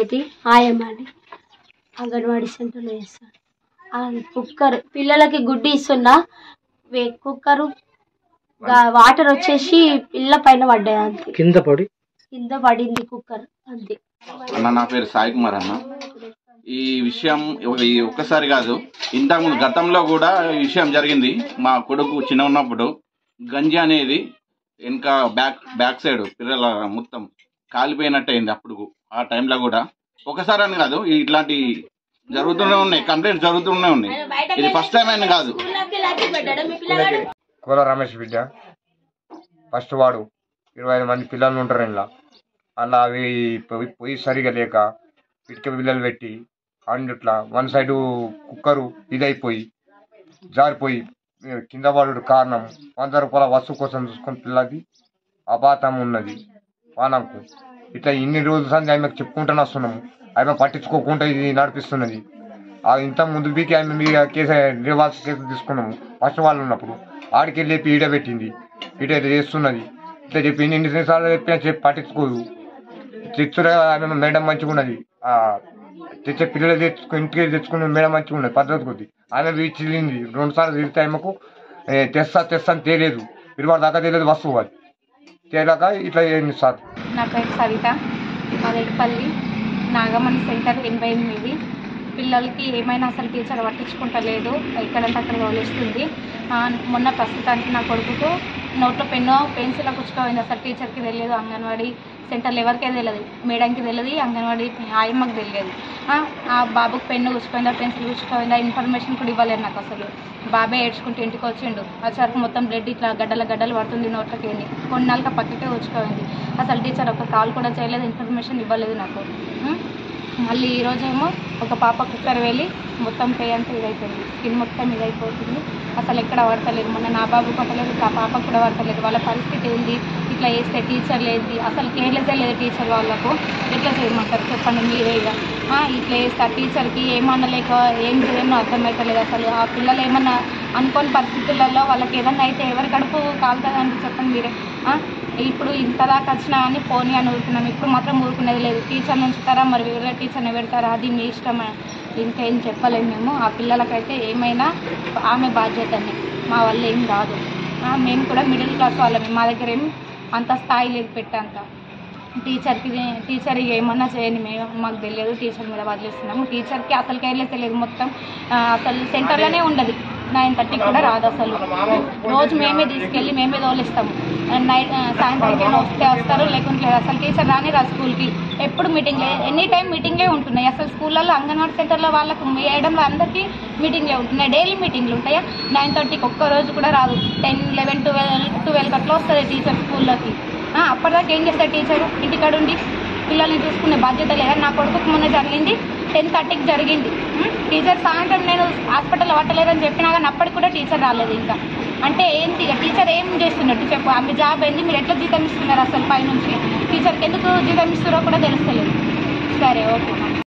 జ్యోతి ఆయమ్మని అంగన్వాడీ సెంటర్లో చేస్తాను ఆ కుక్కర్ పిల్లలకి గుడ్డి ఇస్తున్నా వే- కుక్కరు గా- వాటర్ వచ్చేసి పిల్ల పైన పడ్డాయి అంతే కింద పడి కింద పడింది కుక్కర్ అంతే అన్న నా పేరు సాయి కుమార్ అన్న ఈ విషయం ఈ ఒక్కసారి కాదు ఇంతకుముందు గతంలో కూడా ఈ విషయం జరిగింది మా కొడుకు చిన్న ఉన్నప్పుడు గంజి అనేది వెనక బ్యాక్ బ్యాక్ సైడ్ పిల్లల మొత్తం కాలిపోయినట్టు అయింది అప్పుడు ఆ టైంలో కూడా ఒకసారి అని కాదు ఈ ఇట్లాంటి జరుగుతూనే ఉన్నాయి కంప్లైంట్స్ జరుగుతూనే ఉన్నాయి ఇది ఫస్ట్ టైం అని కాదు కోల రమేష్ బిడ్డ ఫస్ట్ వాడు ఇరవై ఐదు మంది పిల్లలు ఉంటారు ఇంట్లో అలా అవి పొయ్యి పొయ్యి సరిగా లేక ఇటుక పిల్లలు పెట్టి అండ్ ఇట్లా వన్ సైడు కుక్కరు ఇదైపోయి జారిపోయి ఏ, కింద పడుడు కారణం వంద రూపాయల వస్తువు కోసం చూసుకుని పిల్లది అపాతం ఉన్నది పానంకు ఇట్లా ఇన్ని రోజుల సంది ఆమెకు చెప్పుకుంటూనే వస్తున్నాము ఆమె పట్టించుకోకుండా ఇది నడిపిస్తున్నది ఆ ఇంత ముందు బీకి ఆమె మీద కేసు నిర్వాస కేసు తీసుకున్నాము ఫస్ట్ వాళ్ళు ఉన్నప్పుడు ఆడికి లేపి ఈడ పెట్టింది ఈడ చేస్తున్నది ఇట్లా చెప్పి ఇన్ని ఇన్ని సార్లు చెప్పినా చెప్పి పట్టించుకోదు తెచ్చురా ఆమె మేడం మంచిగా ఉన్నది ఆ తెచ్చే పిల్లలు తెచ్చుకు ఇంటికి తెచ్చుకునే మేడం మంచిగా ఉన్నది పద్ధతి కొద్ది ఆమె వీచింది రెండు సార్లు తిరిగితే ఆమెకు ఏ, తెస్తా తెస్తా అని తేలేదు ఇరవై దాకా తెలియదు వస్తువు అది తేలాక ఇట్లా చేయండి సార్ నా పేరు సవిత మదడిపల్లి నాగమణి సెంటర్ ఎనభై ఎనిమిది పిల్లలకి ఏమైనా అసలు టీచర్ పట్టించుకుంటలేదు ఎక్కడంటే అక్కడ వదిలేస్తుంది ఆ, మొన్న ప్రస్తుతానికి నా కొడుకుకు నోట్లో పెన్ను పెన్సిల్ కుచ్చుకోయింది అసలు టీచర్కి తెలియదు అంగన్వాడీ సెంటర్లో ఎవరికీ తెలియదు మేడంకి తెలియదు అంగన్వాడీ ఆయమ్మకి తెలియదు ఆ, ఆ బాబుకి పెన్ను కుచ్చుకోయిందా పెన్సిల్ కుచ్చుకోయిందా ఇన్ఫర్మేషన్ కూడా ఇవ్వలేదు నాకు అసలు బాబాయ్ ఏడ్చుకుంటూ ఇంటికి వచ్చిండు వచ్చేసరికి మొత్తం బ్లడ్ ఇట్లా గడ్డల గడ్డలు పడుతుంది నోట్లకి వెళ్ళి కొన్ని నెలల పక్కకే వచ్చుకోయింది అసలు టీచర్ ఒక కాల్ కూడా చేయలేదు ఇన్ఫర్మేషన్ ఇవ్వలేదు నాకు ఉం? మళ్ళీ ఈరోజేమో ఒక పాప కుక్కర్ వెళ్ళి మొత్తం పే అంతా ఇదైపోయింది స్కిన్ మొత్తం ఇదైపోతుంది అసలు ఎక్కడ పడతలేదు మొన్న నా బాబు పట్టలేదు ఆ పాపకు కూడా పడతలేదు వాళ్ళ పరిస్థితి ఏంది ఇట్లా చేస్తే టీచర్ లేదు అసలు కేర్లెసే లేదు టీచర్ వాళ్ళకు ఎట్లా చేయమంటారు చెప్పండి మీరే ఇక ఆ, ఇట్లా చేస్తే ఆ టీచర్కి ఏమనలేక ఏం చేయనో అర్థమవుతలేదు అసలు ఆ పిల్లలు ఏమన్నా అనుకోని పరిస్థితులలో వాళ్ళకి ఏదన్నా అయితే ఎవరి కడుపు కాలుతుందంటే చెప్పండి మీరే ఆ, ఇప్పుడు ఇంతదాకా వచ్చినా అని పోనీ అని ఊరుకున్నాం ఇప్పుడు మాత్రం ఊరుకునేది లేదు టీచర్ని ఉంచుతారా మరి వేరే టీచర్ని పెడతారా అది మీ ఇష్టం ఇంకేం చెప్పలేము మేము ఆ పిల్లలకైతే ఏమైనా ఆమె బాధ్యతని మా వల్ల ఏం కాదు ఆ, మేము కూడా మిడిల్ క్లాస్ వాళ్ళమే మా దగ్గర ఏం అంత స్థాయి లేదు పెట్టేంత టీచర్కి టీచర్ ఏమన్నా చేయని మేము మాకు తెలియదు టీచర్ మీద వదిలేస్తున్నాము టీచర్కి అసలు కేర్లెస్ తెలియదు మొత్తం ఆ, అసలు సెంటర్లోనే ఉండదు నైన్ థర్టీకి కూడా రాదు అసలు రోజు మేమే తీసుకెళ్ళి మేమే తోలిస్తాము నైట్ సాయంత్రంకి ఏమైనా వస్తే వస్తారు లేకుంటే లేదు. అసలు టీచర్ రాని రా స్కూల్కి ఎప్పుడు మీటింగ్ ఎనీ టైం మీటింగే ఉంటున్నాయి అసలు స్కూళ్ళల్లో అంగన్వాడీ సెంటర్లో వాళ్ళకు మేడంలో అందరికీ మీటింగ్లే ఉంటున్నాయి డైలీ మీటింగ్లు ఉంటాయా నైన్ థర్టీకి ఒక్క రోజు కూడా రాదు టెన్ లెవెన్ ట్వెల్వ్ ట్వెల్వ్ అట్లా వస్తుంది టీచర్ స్కూల్లోకి ఆ, అప్పటిదాకా ఏం చేస్తారు టీచర్ ఇంటికాడ ఉండి పిల్లల్ని చూసుకునే బాధ్యత లేదా నా కొడుకుకు మొన్న జరిగింది టెన్ థర్టీకి జరిగింది ఉం? టీచర్ సాయంత్రం నేను హాస్పిటల్లో పట్టలేదని చెప్పినా కానీ అప్పటికి కూడా టీచర్ రాలేదు ఇంకా అంటే ఏంటి ఇక టీచర్ ఏం చేస్తున్నట్టు చెప్పు ఆమె జాబ్ ఏంది మీరు ఎట్లా జీతం ఇస్తున్నారు అసలు పైనుంచి టీచర్కి ఎందుకు జీతం ఇస్తున్నారో కూడా తెలుస్తలేదు సరే ఓకే